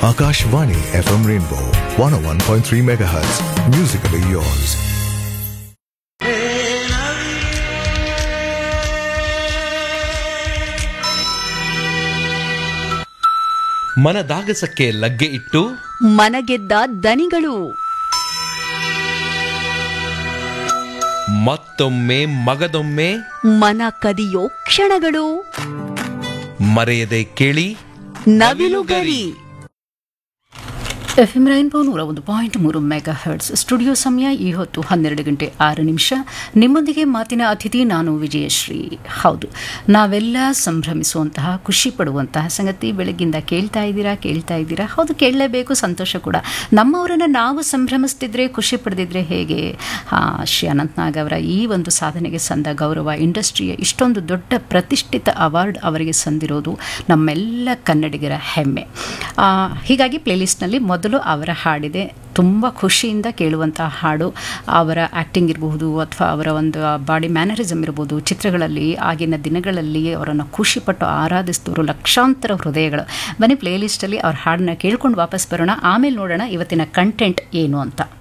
Akashvani FM Rainbow 101.3 MHz. Musically yours. ಮನದಾಗಸಕ್ಕೆ ಲಗ್ಗೆ ಇಟ್ಟು ಮನಗೆದ್ದ ದನಿಗಳು ಮತ್ತೊಮ್ಮೆ ಮಗದೊಮ್ಮೆ ಮನ ಕದಿಯೋ ಕ್ಷಣಗಳು ಮರೆಯದೆ ಕೇಳಿ ನವಿಲುಗರಿ ಎಫ್ ಎಂ ರೈನ್ಬೋ ನೂರ ಒಂದು ಪಾಯಿಂಟ್ ಮೂರು ಮೆಗಾ ಹರ್ಟ್ಸ್ ಸ್ಟುಡಿಯೋ ಸಮಯ ಈ ಹೊತ್ತು ಹನ್ನೆರಡು ಗಂಟೆ ಆರು ನಿಮಿಷ ನಿಮ್ಮೊಂದಿಗೆ ಮಾತಿನ ಅತಿಥಿ ನಾನು ವಿಜಯಶ್ರೀ ಹೌದು ನಾವೆಲ್ಲ ಸಂಭ್ರಮಿಸುವಂತಹ ಖುಷಿ ಪಡುವಂತಹ ಸಂಗತಿ ಬೆಳಗ್ಗಿಂದ ಕೇಳ್ತಾ ಇದ್ದೀರಾ ಕೇಳ್ತಾ ಇದ್ದೀರಾ ಹೌದು ಕೇಳಲೇಬೇಕು ಸಂತೋಷ ಕೂಡ ನಮ್ಮವರನ್ನು ನಾವು ಸಂಭ್ರಮಿಸ್ತಿದ್ರೆ ಖುಷಿ ಪಡೆದಿದ್ರೆ ಹೇಗೆ ಆ, ಶ್ರೀ ಅನಂತನಾಗ್ ಅವರ ಈ ಒಂದು ಸಾಧನೆಗೆ ಸಂದ ಗೌರವ ಇಂಡಸ್ಟ್ರಿಯ ಇಷ್ಟೊಂದು ದೊಡ್ಡ ಪ್ರತಿಷ್ಠಿತ ಅವಾರ್ಡ್ ಅವರಿಗೆ ಸಂದಿರೋದು ನಮ್ಮೆಲ್ಲ ಕನ್ನಡಿಗರ ಹೆಮ್ಮೆ ಆ, ಹೀಗಾಗಿ ಪ್ಲೇಲಿಸ್ಟ್ನಲ್ಲಿ ಮೊದಲು ಅವರ ಹಾಡಿದೆ ತುಂಬ ಖುಷಿಯಿಂದ ಕೇಳುವಂತಹ ಹಾಡು ಅವರ ಆ್ಯಕ್ಟಿಂಗ್ ಇರಬಹುದು ಅಥವಾ ಅವರ ಒಂದು ಬಾಡಿ ಮ್ಯಾನರಿಸಮ್ ಇರ್ಬೋದು ಚಿತ್ರಗಳಲ್ಲಿ ಆಗಿನ ದಿನಗಳಲ್ಲಿ ಅವರನ್ನು ಖುಷಿಪಟ್ಟು ಆರಾಧಿಸಿದವರು ಲಕ್ಷಾಂತರ ಹೃದಯಗಳು ಬನ್ನಿ ಪ್ಲೇಲಿಸ್ಟಲ್ಲಿ ಅವ್ರ ಹಾಡನ್ನ ಕೇಳ್ಕೊಂಡು ವಾಪಸ್ ಬರೋಣ ಆಮೇಲೆ ನೋಡೋಣ ಇವತ್ತಿನ ಕಂಟೆಂಟ್ ಏನು ಅಂತ